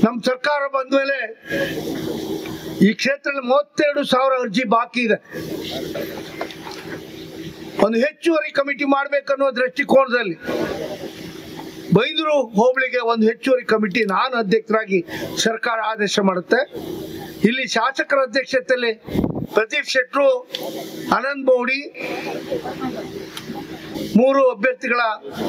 ನಮ್ಮ ಸರ್ಕಾರ ಬಂದ ಮೇಲೆ ಈ ಕ್ಷೇತ್ರದಲ್ಲಿ ಮೂವತ್ತೆರಡು ಸಾವಿರ ಅರ್ಜಿ ಬಾಕಿ ಇದೆ ಒಂದು ಹೆಚ್ಚುವರಿ ಕಮಿಟಿ ಮಾಡ್ಬೇಕನ್ನೋ ದೃಷ್ಟಿಕೋನದಲ್ಲಿ ಬೈಂದೂರು ಹೋಬಳಿಗೆ ಒಂದು ಹೆಚ್ಚುವರಿ ಕಮಿಟಿ ನಾನು ಅಧ್ಯಕ್ಷರಾಗಿ ಸರ್ಕಾರ ಆದೇಶ ಮಾಡುತ್ತೆ ಇಲ್ಲಿ ಶಾಸಕರ ಅಧ್ಯಕ್ಷತೆಯಲ್ಲಿ ಪ್ರದೀಪ್ ಶೆಟ್ರು ಆನಂದ್ ಬೋಡಿ ಮೂರು ಅಭ್ಯರ್ಥಿಗಳ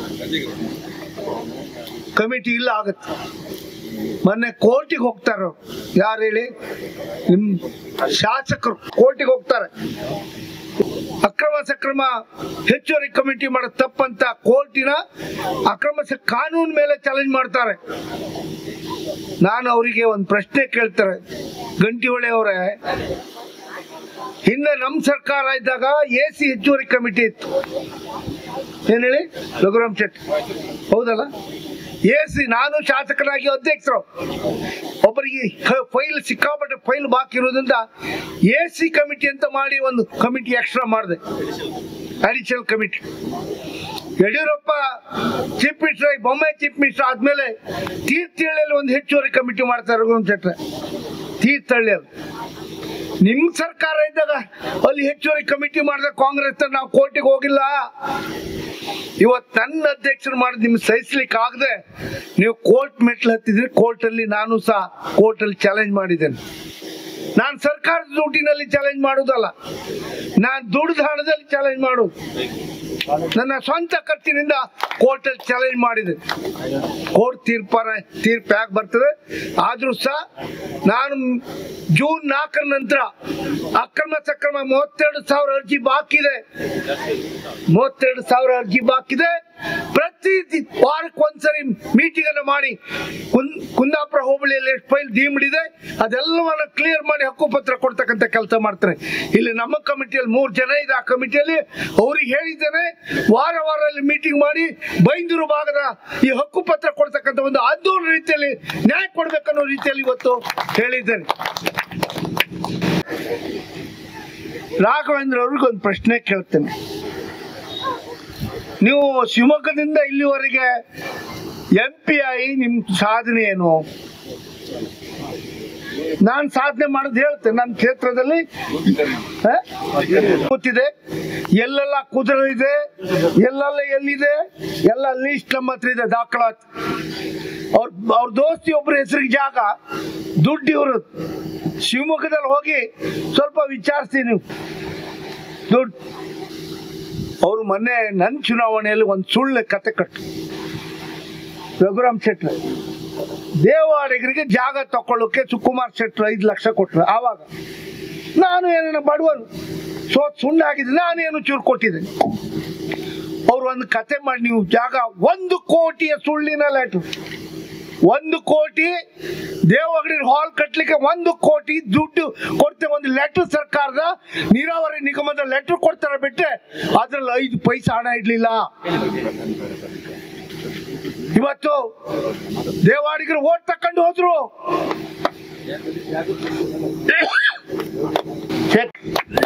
ಕಮಿಟಿ ಇಲ್ಲ ಆಗುತ್ತೆ ಮೊನ್ನೆ ಕೋರ್ಟಿಗೆ ಹೋಗ್ತಾರ ಯಾರು ಹೇಳಿ ನಿಮ್ ಶಾಸಕರು ಕೋರ್ಟಿಗೆ ಹೋಗ್ತಾರೆ ಅಕ್ರಮ ಸಕ್ರಮ ಹೆಚ್ಚುವರಿ ಕಮಿಟಿ ಮಾಡೋ ತಪ್ಪಂತ ಕೋರ್ಟಿನ ಅಕ್ರಮ ಸ- ಕಾನೂನು ಮೇಲೆ ಚಾಲೆಂಜ್ ಮಾಡ್ತಾರೆ ನಾನು ಅವರಿಗೆ ಒಂದು ಪ್ರಶ್ನೆ ಕೇಳ್ತಾರೆ ಗಂಟಿಹೊಳೆ ಅವರೇ ಹಿಂದೆ ನಮ್ಮ ಸರ್ಕಾರ ಇದ್ದಾಗ ಎ ಸಿ ಹೆಚ್ಚುವರಿ ಕಮಿಟಿ ಇತ್ತು ಏನ್ ಹೇಳಿ ರಘುರಾಮ್ ಶೆಟ್ಟಿ ಹೌದಲ್ಲ ಎ ಸಿ ನಾನು ಶಾಸಕನಾಗಿ ಅಧ್ಯಕ್ಷರು ಒಬ್ಬರಿಗೆ ಫೈಲ್ ಸಿಕ್ಕಾಪಟ್ಟೆ ಫೈಲ್ ಬಾಕಿ ಇರೋದ್ರಿಂದ ಎ ಸಿ ಕಮಿಟಿ ಅಂತ ಮಾಡಿ ಒಂದು ಕಮಿಟಿ ಎಕ್ಸ್ಟ್ರಾ ಮಾಡಿದೆ additional committee Yediyurappa chief minister ಆಗಿ ಬೊಮ್ಮಾಯಿ ಚೀಫ್ ಮಿನಿಸ್ಟರ್ ಆದ್ಮೇಲೆ ತೀರ್ಥಹಳ್ಳಿಯಲ್ಲಿ ಒಂದು ಹೆಚ್ಚುವರಿ ಕಮಿಟಿ ಮಾಡ್ತಾರೆ ರಘುರಾಮ್ ಶೆಟ್ರೆ ತೀರ್ಥಹಳ್ಳಿಯಲ್ಲಿ ನಿಮ್ ಸರ್ಕಾರ ಇದ್ದಾಗ ಅಲ್ಲಿ ಹೆಚ್ಚುವರಿ ಕಮಿಟಿ ಮಾಡಿದ ಕಾಂಗ್ರೆಸ್ ನಾವು ಕೋರ್ಟಿಗೆ ಹೋಗಿಲ್ಲ ಇವತ್ತು ನನ್ನ ಅಧ್ಯಕ್ಷರು ಮಾಡಿ ನಿಮ್ಗೆ ಸಹಿಸ್ಲಿಕ್ಕೆ ಆಗದೆ ನೀವು ಕೋರ್ಟ್ ಮೆಟ್ಲು ಹತ್ತಿದ್ರಿ ಕೋರ್ಟ್ ಅಲ್ಲಿ ನಾನು ಸಹ ಕೋರ್ಟ್ ಅಲ್ಲಿ ಚಾಲೆಂಜ್ ಮಾಡಿದ್ದೇನೆ ನಾನು ಸರ್ಕಾರದ ದುಡ್ಡಿನಲ್ಲಿ ಚಾಲೆಂಜ್ ಮಾಡುವುದಲ್ಲ ನಾನು ದುಡ್ಡು ಹಣದಲ್ಲಿ ಚಾಲೆಂಜ್ ಮಾಡುದು ನನ್ನ ಸ್ವಂತ ಖರ್ಚಿನಿಂದ ಕೋರ್ಟ್ ಅಲ್ಲಿ ಚಾಲೆಂಜ್ ಮಾಡಿದೆ ಕೋರ್ಟ್ ತೀರ್ಪಾರ ತೀರ್ಪು ಯಾಕೆ ಬರ್ತದೆ ಆದ್ರೂ ಸಹ ನಾನು ಜೂನ್ ನಾಲ್ಕರ ನಂತರ ಅಕ್ರಮ ಸಕ್ರಮ ಮೂವತ್ತೆರಡು ಸಾವಿರ ಅರ್ಜಿ ಬಾಕಿ ಇದೆ ಮೂವತ್ತೆರಡು ಸಾವಿರ ಅರ್ಜಿ ಬಾಕಿ ಇದೆ ಪ್ರತಿ ದಿ- ವಾರಕ್ಕೆ ಒಂದ್ಸರಿ ಮೀಟಿಂಗ್ ಅನ್ನು ಮಾಡಿ ಕುನ್- ಕುಂದಾಪುರ ಹೋಬಳಿಯಲ್ಲಿ ಎಷ್ಟು ಫೈಲ್ ಡೀಮ್ಡ್ ಇದೆ ಅದೆಲ್ಲವನ್ನ ಕ್ಲಿಯರ್ ಮಾಡಿ ಹಕ್ಕುಪತ್ರ ಕೊಡ್ತಕ್ಕಂಥ ಕೆಲಸ ಮಾಡ್ತಾರೆ ಇಲ್ಲಿ ನಮ್ಮ ಕಮಿಟಿಯಲ್ಲಿ ಮೂರು ಜನ ಇದೆ ಆ ಕಮಿಟಿಯಲ್ಲಿ ಅವ್ರಿಗೆ ಹೇಳಿದ್ದೇನೆ ವಾರ ವಾರ ಅಲ್ಲಿ ಮೀಟಿಂಗ್ ಮಾಡಿ ಬೈಂದೂರು ಭಾಗದ ಈ ಹಕ್ಕುಪತ್ರ ಕೊಡ್ತಕ್ಕಂಥ ಒಂದು ಆಂದೋಲನ ರೀತಿಯಲ್ಲಿ ನ್ಯಾಯ ಕೊಡ್ಬೇಕನ್ನೋ ರೀತಿಯಲ್ಲಿ ಇವತ್ತು ಹೇಳಿದ್ದೇನೆ ರಾಘವೇಂದ್ರ ಅವ್ರಿಗೆ ಒಂದು ಪ್ರಶ್ನೆ ಕೇಳ್ತೇನೆ ನೀವು ಶಿವಮೊಗ್ಗದಿಂದ ಇಲ್ಲಿವರೆಗೆ ಎಂ ಪಿ ಆಗಿ ನಿಮ್ ಸಾಧನೆ ಏನು ನಾನು ಸಾಧನೆ ಮಾಡೋದು ಹೇಳ್ತೇನೆ ನನ್ನ ಕ್ಷೇತ್ರದಲ್ಲಿ ಹ? ಗೊತ್ತಿದೆ ಎಲ್ಲೆಲ್ಲ ಕುದುರೆ ಇದೆ ಎಲ್ಲೆಲ್ಲ ಎಲ್ಲಿದೆ ಎಲ್ಲ ಲೀಸ್ಟ್ ನಮ್ಮ ಹತ್ರ ಇದೆ ದಾಖಲಾತಿ ಅವ್ರ ಅವ್ರ ದೋಸ್ತಿ ಒಬ್ಬರ ಹೆಸರಿಗೆ ಜಾಗ ದುಡ್ಡು ಇವರು ಶಿವಮೊಗ್ಗದಲ್ಲಿ ಹೋಗಿ ಸ್ವಲ್ಪ ವಿಚಾರಿಸ್ತೀನಿ ನೀವು ದುಡ್ಡು ಅವರು ಮೊನ್ನೆ ನನ್ನ ಚುನಾವಣೆಯಲ್ಲಿ ಒಂದು ಸುಳ್ಳು ಕತೆ ಕಟ್ಟು ರಘುರಾಮ್ ಶೆಟ್ಟಿ ದೇವಾಡಿಗರಿಗೆ ಜಾಗ ತಕೊಳ್ಳೋಕೆ ಸುಕುಮಾರ್ ಶೆಟ್ರು ಐದು ಲಕ್ಷ ಕೊಟ್ರು ಆವಾಗ ನಾನು ಏನೇನು ಬಡವನು ಸೋತ್ ಸುಣ್ಣ ಆಗಿದ್ದೆ ನಾನೇನು ಚೂರು ಕೊಟ್ಟಿದ್ದೇನೆ ಅವ್ರು ಒಂದು ಕತೆ ಮಾಡಿ ನೀವು ಜಾಗ ಒಂದು ಕೋಟಿಯ ಸುಳ್ಳಿನ ಲೆಟ್ರು ಒಂದು ಕೋಟಿ ದೇವಗಡಿ ಹಾಲ್ ಕಟ್ಲಿಕ್ಕೆ ಒಂದು ಕೋಟಿ ದುಡ್ಡು ಕೊಡ್ತೇವೆ ಒಂದು ಲೆಟರ್ ಸರ್ಕಾರದ ನೀರಾವರಿ ನಿಗಮದ ಲೆಟರ್ ಕೊಡ್ತಾರೆ ಬಿಟ್ರೆ ಅದ್ರಲ್ಲಿ ಐದು ಪೈಸೆ ಹಣ ಇಡ್ಲಿಲ್ಲ ಇವತ್ತು ದೇವಾಡಿಗರು ಓಟ್ ತಕೊಂಡು ಹೋದ್ರು ಚೆಕ್.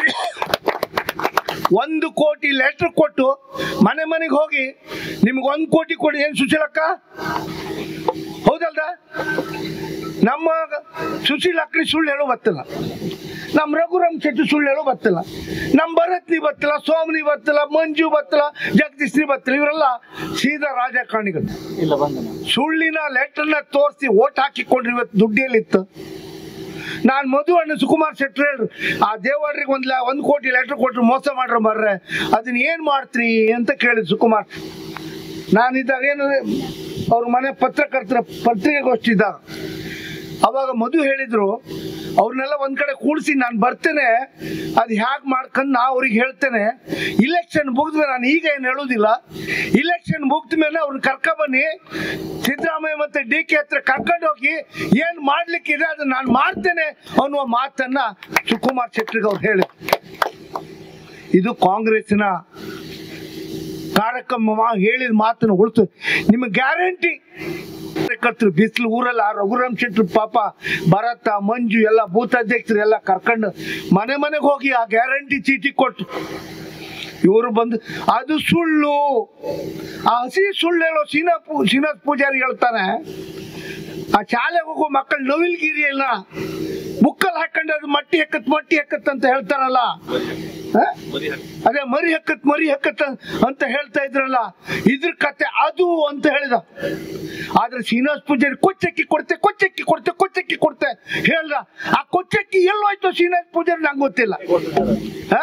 ಒಂದು ಕೋಟಿ ಲೆಟರ್ ಕೊಟ್ಟು ಮನೆ ಮನೆಗೆ ಹೋಗಿ ನಿಮ್ಗೆ ಒಂದು ಕೋಟಿ ಕೊಡಿ ಏನ್ ಸುಶೀಲಕ್ಕ ಹೌದಲ್ದ ನಮ್ಮ ಸುಶೀಲ್ ಅಕ್ರಿ ಸುಳ್ಳು ಹೇಳೋ ಬತ್ತಿಲ್ಲ ನಮ್ಮ ರಘುರಾಮ್ ಶೆಟ್ಟಿ ಸುಳ್ಳು ಹೇಳೋ ಬತ್ತಿಲ್ಲ ನಮ್ಮ ಭರತ್ನಿ ಬತ್ತಿಲ್ಲ ಸೋಮನಿ ಬತ್ತಿಲ್ಲ ಮಂಜು ಬತ್ತಿಲ್ಲ ಜಗದೀಶ್ನಿ ಬತ್ತಿಲ್ಲ ಇವರೆಲ್ಲ ಸೀದಾ ರಾಜಕಾರಣಿಗಳು ಇಲ್ಲ ಬಂದನ ಸುಳ್ಳಿನ ಲೆಟರ್ನ ತೋರಿಸಿ ಓಟ್ ಹಾಕಿಕೊಂಡ್ರೆ ಇವತ್ತು ದುಡ್ಡಿಯಲ್ಲಿತ್ತು ನಾನು ಮಧು ಅಣ್ಣ ಸುಕುಮಾರ್ ಶೆಟ್ರು ಹೇಳ್ರು ಆ ದೇವರಿಗೆ ಒಂದ್ ಲ- ಒಂದ್ ಕೋಟಿ ಲೆಟರ್ ಕೊಟ್ರು ಮೋಸ ಮಾಡ್ರ ಬರ್ರೆ ಅದನ್ನ ಏನ್ ಮಾಡ್ತೀರಿ ಅಂತ ಕೇಳಿದ್ ಸುಕುಮಾರ್ ನಾನಿದ್ದಾಗ ಏನು ಅವ್ರ ಮನೆ ಪತ್ರಕರ್ತರ ಪತ್ರಿಕೆಗೋಷ್ಠಿ ಇದ್ದಾಗ ಅವಾಗ ಮಧು ಹೇಳಿದ್ರು ಅವ್ರನ್ನೆಲ್ಲ ಒಂದ್ ಕಡೆ ಕೂಡಿಸಿ ನಾನು ಬರ್ತೇನೆ ಅದು ಹ್ಯಾಗ್ ಮಾಡ್ಕೊಂಡು ನಾ ಅವ್ರಿಗೆ ಹೇಳ್ತೇನೆ ಇಲೆಕ್ಷನ್ ಮುಗಿದ್ಮೇಲೆ ನಾನು ಈಗ ಏನು ಹೇಳೋದಿಲ್ಲ ಇಲೆಕ್ಷನ್ ಮುಗಿದ ಮೇಲೆ ಅವ್ರನ್ನ ಕರ್ಕ ಬನ್ನಿ ಸಿದ್ದರಾಮಯ್ಯ ಮತ್ತೆ ಡಿ ಕೆ ಹತ್ರ ಕರ್ಕೊಂಡು ಹೋಗಿ ಏನ್ ಮಾಡ್ಲಿಕ್ಕಿದೆ ಅದನ್ನ ನಾನು ಮಾಡ್ತೇನೆ ಅನ್ನುವ ಮಾತನ್ನ ಸುಕುಮಾರ್ ಶೆಟ್ಟಿಗೆ ಅವ್ರು ಹೇಳಿ ಇದು ಕಾಂಗ್ರೆಸ್ಸಿನ ಕಾರ್ಯಕ್ರಮ ಹೇಳಿದ ಮಾತನ್ನು ಉಳಿತು ನಿಮಗೆ ಗ್ಯಾರಂಟಿ ಕಾರ್ಯಕರ್ತರು ಬಿಸಿಲು ಊರಲ್ಲಿ ಆ ರಘುರಾಮ್ ಶೆಟ್ರು ಪಾಪ ಭರತ ಮಂಜು ಎಲ್ಲ ಬೂತ್ ಅಧ್ಯಕ್ಷರು ಎಲ್ಲ ಕರ್ಕೊಂಡು ಮನೆ ಮನೆಗೆ ಹೋಗಿ ಆ ಗ್ಯಾರಂಟಿ ಚೀಟಿ ಕೊಟ್ಟು ಇವರು ಬಂದು ಅದು ಸುಳ್ಳು ಆ ಹಸಿ ಸುಳ್ಳು ಹೇಳೋ ಶ್ರೀನಾಥ್ ಪೂ ಶ್ರೀನಾಥ್ ಪೂಜಾರಿ ಹೇಳ್ತಾನೆ ಆ ಶಾಲೆಗೆ ಹೋಗೋ ಮಕ್ಕಳು ನವಿಲ್ಗಿರಿ ಎಲ್ಲ ಬುಕ್ಕಲ್ಲಿ ಹಾಕೊಂಡು ಅದು ಮಟ್ಟಿ ಹೆಕ್ಕತ್ ಮಟ್ಟಿ ಹೆಕ್ಕತ್ ಅಂತ ಹೇಳ್ತಾರಲ್ಲ ಹ? ಅದೇ ಮರಿ ಹೆಕ್ಕತ್ ಮರಿ ಹೆಕ್ಕತ್ ಅಂತ ಹೇಳ್ತಾ ಇದ್ರಲ್ಲ ಇದ್ರ ಕತೆ ಅದು ಅಂತ ಹೇಳಿದ ಆದ್ರೆ ಶ್ರೀನಿವಾಸ ಪೂಜಾರಿ ಕೊಚ್ಚಕ್ಕಿ ಕೊಡ್ತೆ ಕೊಚ್ಚಕ್ಕಿ ಕೊಡ್ತೆ ಕೊಚ್ಚಕ್ಕಿ ಕೊಡ್ತೆ ಹೇಳ್ದ ಆ ಕೊಚ್ಚಕ್ಕಿ ಎಲ್ಲೋಯ್ತು ಶ್ರೀನಿವಾಸ ಪೂಜಾರಿ ನಂಗೆ ಗೊತ್ತಿಲ್ಲ ಹ?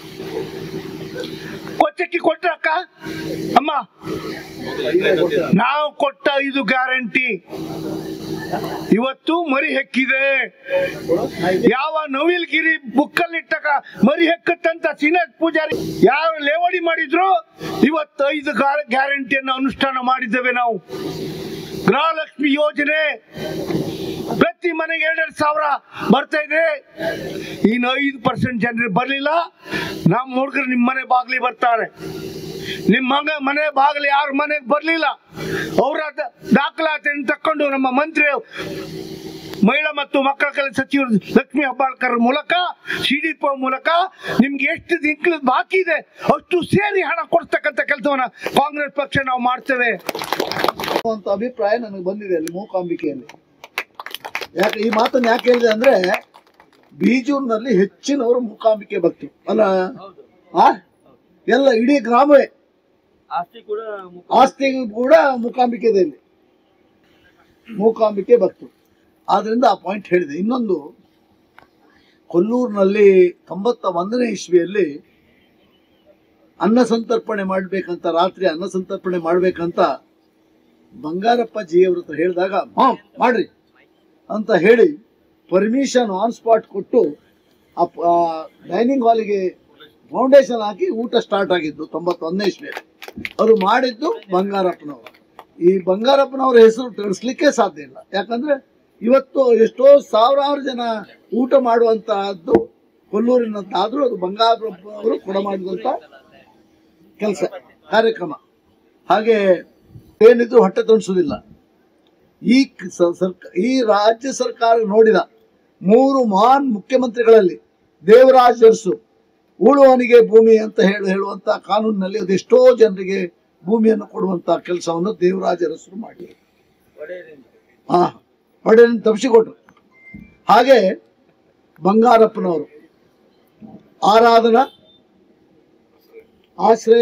ಕೊಚ್ಚಕ್ಕಿ ಕೊಟ್ರಕ್ಕ ಅಮ್ಮ ನಾವು ಕೊಟ್ಟ ಇದು ಗ್ಯಾರಂಟಿ ಇವತ್ತು ಮರಿ ಹೆಕ್ಕಿದೆ ಯಾವ ನವಿಲ್ಗಿರಿ ಬುಕ್ಕಲ್ಲಿಟ್ಟಕ ಮರಿ ಹೆಕ್ಕತ್ತಂತ ಶ್ರೀನಾಥ್ ಪೂಜಾರಿ ಯಾವ ಲೇವಡಿ ಮಾಡಿದ್ರು ಇವತ್ತು ಐದು ಗ್ಯಾರಂಟಿಯನ್ನು ಅನುಷ್ಠಾನ ಮಾಡಿದ್ದೇವೆ ನಾವು ಗೃಹಲಕ್ಷ್ಮಿ ಯೋಜನೆ ಪ್ರತಿ ಮನೆಗೆ ಎರಡೆರಡು ಸಾವಿರ ಬರ್ತಾ ಇದೆ ಇನ್ನು ಐದು ಪರ್ಸೆಂಟ್ ಜನರಿಗೆ ಬರಲಿಲ್ಲ ನಮ್ಮ ಹುಡುಗರು ನಿಮ್ಮ ಮನೆ ಬಾಗ್ಲಿ ಬರ್ತಾರೆ ನಿಮ್ಮ ಮಗ ಮನೆ ಬಾಗಿಲು ಯಾರ ಮನೆಗೆ ಬರಲಿಲ್ಲ ಅವರ ದಾಖಲಾತಿಯನ್ನು ತಕೊಂಡು ನಮ್ಮ ಮಂತ್ರಿ ಮಹಿಳಾ ಮತ್ತು ಮಕ್ಕಳ ಕಲ್ಯಾಣ ಸಚಿವರು ಲಕ್ಷ್ಮಿ ಹೆಬ್ಬಾಳ್ಕರ್ ಮೂಲಕ ಸಿಡಿಪೋ ಮೂಲಕ ನಿಮ್ಗೆ ಎಷ್ಟು ದಿಕ್ಕಲು ಬಾಕಿ ಇದೆ ಅಷ್ಟು ಸೇರಿ ಹಣ ಕೊಡ್ತಕ್ಕಂಥ ಕೆಲಸವನ್ನ ಕಾಂಗ್ರೆಸ್ ಪಕ್ಷ ನಾವು ಮಾಡ್ತೇವೆ ಅಂತ ಅಭಿಪ್ರಾಯ ನನಗೆ ಬಂದಿದೆ ಅಲ್ಲಿ ಮೂಕಾಂಬಿಕೆಯಲ್ಲಿ ಯಾಕೆ ಈ ಮಾತನ್ನ ಯಾಕೆ ಹೇಳಿದೆ ಅಂದ್ರೆ ಬೀಜೂರಿನಲ್ಲಿ ಹೆಚ್ಚಿನವರು ಮೂಕಾಂಬಿಕೆ ಭಕ್ತರು ಅಲ್ಲ ಆ ಎಲ್ಲ ಇಡೀ ಗ್ರಾಮವೇ ಆಸ್ತಿ ಕೂಡ ಮುಖ ಆಸ್ತಿ ಕೂಡ ಮೂಕಾಂಬಿಕೆ ಇದೆ ಇಲ್ಲಿ ಮೂಕಾಂಬಿಕೆ ಭಕ್ತರು ಆದ್ರಿಂದ ಆ ಪಾಯಿಂಟ್ ಹೇಳಿದೆ ಇನ್ನೊಂದು ಕೊಲ್ಲೂರಿನಲ್ಲಿ ತೊಂಬತ್ತ ಒಂದನೇ ಇಸ್ವಿಯಲ್ಲಿ ಅನ್ನ ಸಂತರ್ಪಣೆ ಮಾಡ್ಬೇಕಂತ ರಾತ್ರಿ ಅನ್ನ ಸಂತರ್ಪಣೆ ಮಾಡ್ಬೇಕಂತ ಬಂಗಾರಪ್ಪ ಜಿ ಅವ್ರ ಹತ್ರ ಹೇಳಿದಾಗ ಹಾ ಮಾಡ್ರಿ ಅಂತ ಹೇಳಿ ಪರ್ಮಿಷನ್ ಆನ್ ಸ್ಪಾಟ್ ಕೊಟ್ಟು ಆ ಡೈನಿಂಗ್ ಹಾಲಿಗೆ ಫೌಂಡೇಶನ್ ಹಾಕಿ ಊಟ ಸ್ಟಾರ್ಟ್ ಆಗಿದ್ದು ತೊಂಬತ್ತೊಂದನೇ ಇಸ್ವಿಯಲ್ಲಿ ಅದು ಮಾಡಿದ್ದು ಬಂಗಾರಪ್ಪನವರು ಈ ಬಂಗಾರಪ್ಪನವರ ಹೆಸರು ತಿಳಿಸ್ಲಿಕ್ಕೆ ಸಾಧ್ಯ ಇಲ್ಲ ಯಾಕಂದ್ರೆ ಇವತ್ತು ಎಷ್ಟೋ ಸಾವಿರಾರು ಜನ ಊಟ ಮಾಡುವಂತಹದ್ದು ಕೊಲ್ಲೂರಿನಂತಾದ್ರೂ ಅದು ಬಂಗಾರಪ್ಪನವರು ಕೊಡ ಮಾಡಿದಂತ ಕೆಲಸ ಕಾರ್ಯಕ್ರಮ ಹಾಗೆ ಏನಿದ್ರು ಹೊಟ್ಟೆ ತುಂಬಿಸುವುದಿಲ್ಲ ಈ ಕ- ಸ- ಸರ್ಕ- ಈ ರಾಜ್ಯ ಸರ್ಕಾರ ನೋಡಿದ ಮೂರು ಮಹಾನ್ ಮುಖ್ಯಮಂತ್ರಿಗಳಲ್ಲಿ ದೇವರಾಜ್ ಅರಸು ಉಳುವನಿಗೆ ಭೂಮಿ ಅಂತ ಹೇಳಿ ಹೇಳುವಂತ ಕಾನೂನಿನಲ್ಲಿ ಅದೆಷ್ಟೋ ಜನರಿಗೆ ಭೂಮಿಯನ್ನು ಕೊಡುವಂತ ಕೆಲಸವನ್ನು ದೇವರಾಜ ಅರಸರು ಮಾಡಿದರು ಹಾ ಒಡೆಯನ್ ತಪ್ಪಿಸಿಕೊಟ್ರು ಹಾಗೆ ಬಂಗಾರಪ್ಪನವರು ಆರಾಧನಾ ಆಶ್ರಯ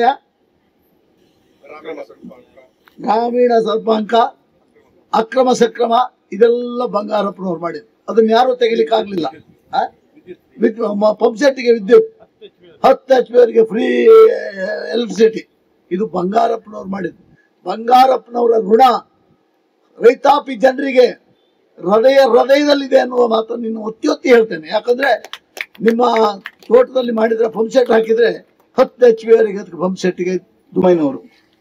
ಗ್ರಾಮೀಣ ಸ್ವಲ್ಪಾಂಕ ಅಕ್ರಮ ಸಕ್ರಮ ಇದೆಲ್ಲ ಬಂಗಾರಪ್ಪನವ್ರು ಮಾಡಿದ್ರು ಅದನ್ನ ಯಾರು ತೆಗಿಲಿಕ್ಕೆ ಆಗ್ಲಿಲ್ಲ ವಿದ್ ಪಂಪ್ ಸೆಟ್ಗೆ ವಿದ್ಯುತ್ ಹತ್ತು ಎಚ್ ಪಿ ಅವರಿಗೆ ಫ್ರೀ ಎಲೆಕ್ಟ್ರಿಸಿಟಿ ಇದು ಬಂಗಾರಪ್ಪನವ್ರು ಮಾಡಿದ್ರು ಬಂಗಾರಪ್ಪನವರ ಋಣ ರೈತಾಪಿ ಜನರಿಗೆ ಹೃದಯ ಹೃದಯದಲ್ಲಿದೆ ಅನ್ನುವ ಮಾತನ್ನು ನೀನು ಒತ್ತಿ ಒತ್ತಿ ಹೇಳ್ತೇನೆ ಯಾಕಂದ್ರೆ ನಿಮ್ಮ ತೋಟದಲ್ಲಿ ಮಾಡಿದ್ರೆ ಪಂಪ್ ಸೆಟ್ ಹಾಕಿದ್ರೆ ಹತ್ತು ಎಚ್ ಪಿ ಅವರಿಗೆ ಅದಕ್ಕೆ ಪಂಪ್ ಸೆಟ್ಗೆ ದುಬೈನವರು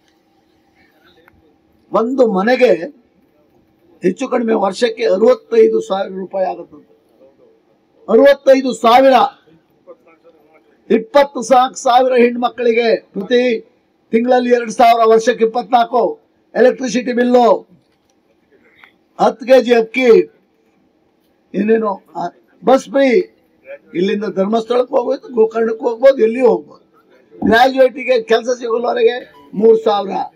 ಒಂದು ಮನೆಗೆ ಹೆಚ್ಚು ಕಡಿಮೆ ವರ್ಷಕ್ಕೆ ಅರವತ್ತೈದು ಸಾವಿರ ರೂಪಾಯಿ ಆಗುತ್ತಂತೆ ಅರವತ್ತೈದು ಸಾವಿರ ಇಪ್ಪತ್ತು ಸಾಕು ಸಾವಿರ ಹೆಣ್ಮಕ್ಕಳಿಗೆ ಪ್ರತಿ ತಿಂಗಳಲ್ಲಿ ಎರಡು ಸಾವಿರ ವರ್ಷಕ್ಕೆ ಇಪ್ಪತ್ನಾಲ್ಕು ಎಲೆಕ್ಟ್ರಿಸಿಟಿ ಬಿಲ್ಲು ಹತ್ತು ಕೆ ಜಿ ಅಕ್ಕಿ ಏನೇನು ಆ, ಬಸ್ ಫ್ರೀ ಇಲ್ಲಿಂದ ಧರ್ಮಸ್ಥಳಕ್ಕೆ ಹೋಗ್ಬೋದು ಗೋಕರ್ಣಕ್ಕೆ ಹೋಗ್ಬೋದು ಎಲ್ಲಿಯೂ ಹೋಗ್ಬೋದು ಗ್ರಾಜುಯೇಟಿಗೆ ಕೆಲಸ ಸಿಗೋಲ್ಲವರೆಗೆ ಮೂರು ಸಾವಿರ